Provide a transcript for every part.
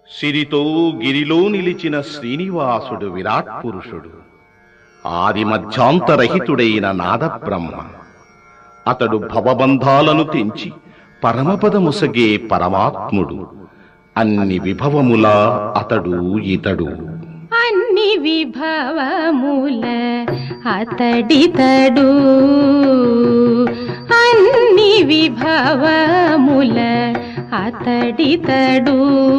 సిరితో గిరిలో నిలిచిన శ్రీనివాసుడు విరాట్ పురుషుడు ఆది మధ్యాంతరహితుడైన నాదబ్రహ్మ అతడు భవబంధాలను తెంచి పరమపదముసగే పరమాత్ముడు అన్ని విభవముల అతడు ఇతడు అన్ని విభవముల అతడితడు అన్ని విభవముల అతడితడు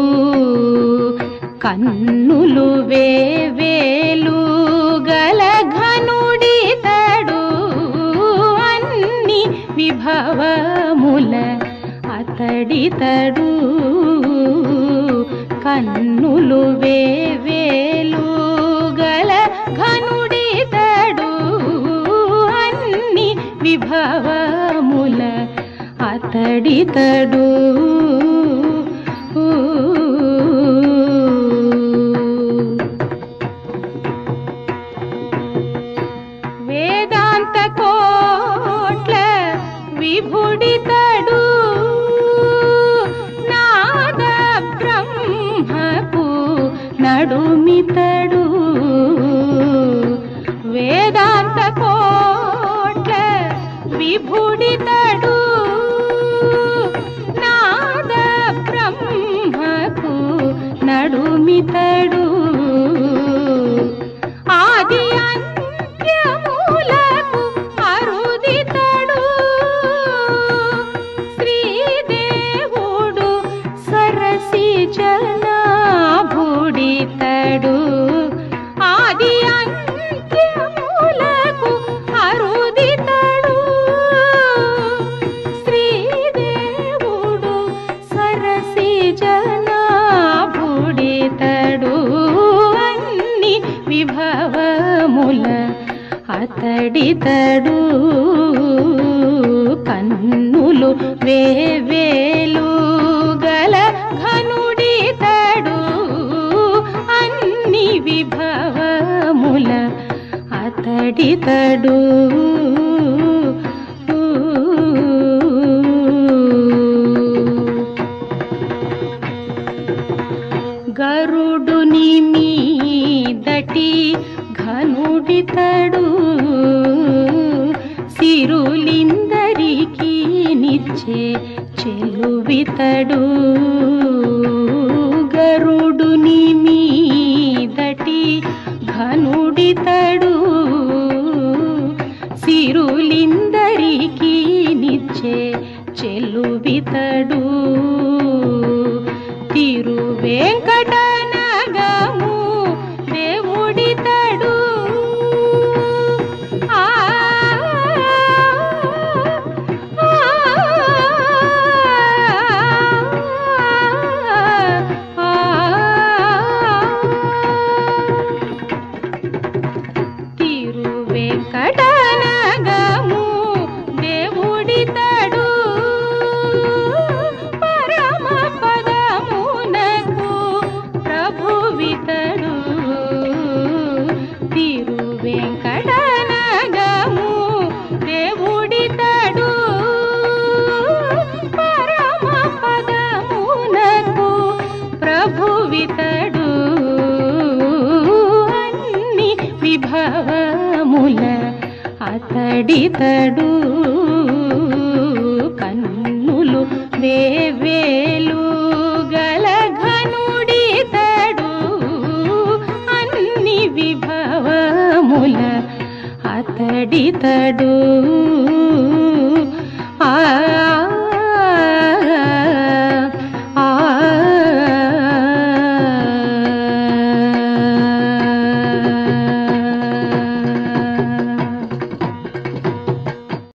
కన్నులు వేవేలు గల ఘనుడితడు అన్ని విభవముల అతడితడు కన్నులు వేవేలు గల ఘనుడితడు అన్ని విభవముల అతడితడు వేదాంత కోట్ల విభుడితడు నాద బ్రహ్మకు నడుమితడు వేదాంత కోట్ల విభుడితడు నాద బ్రహ్మకు నడుమితడు ఆది అంత్యములకు అరుదితడు శ్రీదేవుడు సరసి జనాభుడితడు ఆది అంత్యములకు అరుదితడు శ్రీదేవుడు సరసి జనాభుడితడు అన్ని విభవముల అతడితడు కన్నులు వేవేలు గల ఘనుడితడు అన్ని విభవముల అతడితడు గరుడుని మీదటి ఘనుడితడు సిరులిందరికి నిచ్చే చెలువితడు గరుడుని మీదటి ఘనుడితడు సిరులిందరికి నిచ్చే చెలువితడు తిరు వెంకటనగము దేవుడితడు ఆ తిరు వెంకటనగము దేవుడితడు పరమ పదమునకు ప్రభువితడు తిరు వెంకటనగము దేవుడితడు పరమ పదమునకు ప్రభువితడు అన్ని విభవముల అతడితడు కన్నులు వేవేలు గల ఘనుడితడు అన్ని విభవముల అతడితడు ఆ ఆ ఆ